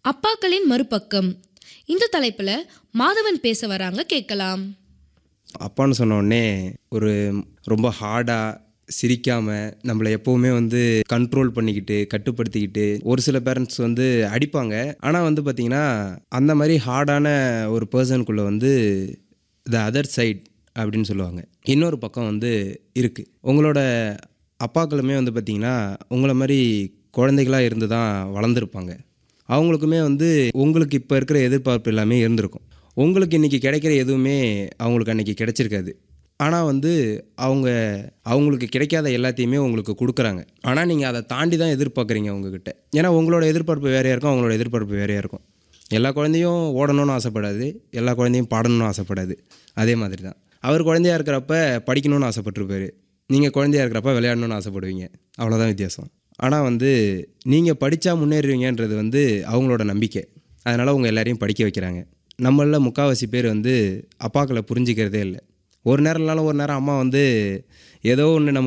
அப்பாக்களின் மறுபக்கம் இந்த தலைப்புல மாதவன் பேச வராங்க கேட்கலாம் அப்பான்னு சொன்ன உடனே ஒரு ரொம்ப ஹார்டாக சிரிக்காமல் நம்மளை எப்போவுமே வந்து கண்ட்ரோல் பண்ணிக்கிட்டு கட்டுப்படுத்திக்கிட்டு ஒரு சில பேரண்ட்ஸ் வந்து அடிப்பாங்க ஆனால் வந்து பார்த்திங்கன்னா அந்த மாதிரி ஹார்டான ஒரு பர்சனுக்குள்ளே வந்து த அதர் சைட் அப்படின்னு சொல்லுவாங்க இன்னொரு பக்கம் வந்து இருக்குது உங்களோட அப்பாக்களுமே வந்து பார்த்திங்கன்னா உங்களை மாதிரி குழந்தைகளாக இருந்து தான் வளர்ந்துருப்பாங்க அவங்களுக்குமே வந்து உங்களுக்கு இப்போ இருக்கிற எதிர்பார்ப்பு எல்லாமே இருந்திருக்கும் உங்களுக்கு இன்றைக்கி கிடைக்கிற எதுவுமே அவங்களுக்கு அன்றைக்கி கிடைச்சிருக்காது ஆனால் வந்து அவங்க அவங்களுக்கு கிடைக்காத எல்லாத்தையுமே உங்களுக்கு கொடுக்குறாங்க ஆனால் நீங்கள் அதை தாண்டி தான் எதிர்பார்க்குறீங்க உங்ககிட்ட ஏன்னா உங்களோட எதிர்பார்ப்பு வேறையாக இருக்கும் அவங்களோட எதிர்பார்ப்பு வேறையாக இருக்கும் எல்லா குழந்தையும் ஓடணும்னு ஆசைப்படாது எல்லா குழந்தையும் பாடணும்னு ஆசைப்படாது அதே மாதிரி தான் அவர் குழந்தையா இருக்கிறப்ப படிக்கணும்னு ஆசைப்பட்டிருப்பாரு நீங்கள் குழந்தையா இருக்கிறப்ப விளையாடணும்னு ஆசைப்படுவீங்க அவ்வளோதான் வித்தியாசம் ஆனால் வந்து நீங்கள் படித்தா முன்னேறுவீங்கன்றது வந்து அவங்களோட நம்பிக்கை அதனால் உங்கள் எல்லாரையும் படிக்க வைக்கிறாங்க நம்மளில் முக்கால்வாசி பேர் வந்து அப்பாக்களை புரிஞ்சிக்கிறதே இல்லை ஒரு நேரம் இல்லைனாலும் ஒரு நேரம் அம்மா வந்து ஏதோ ஒன்று நம்ம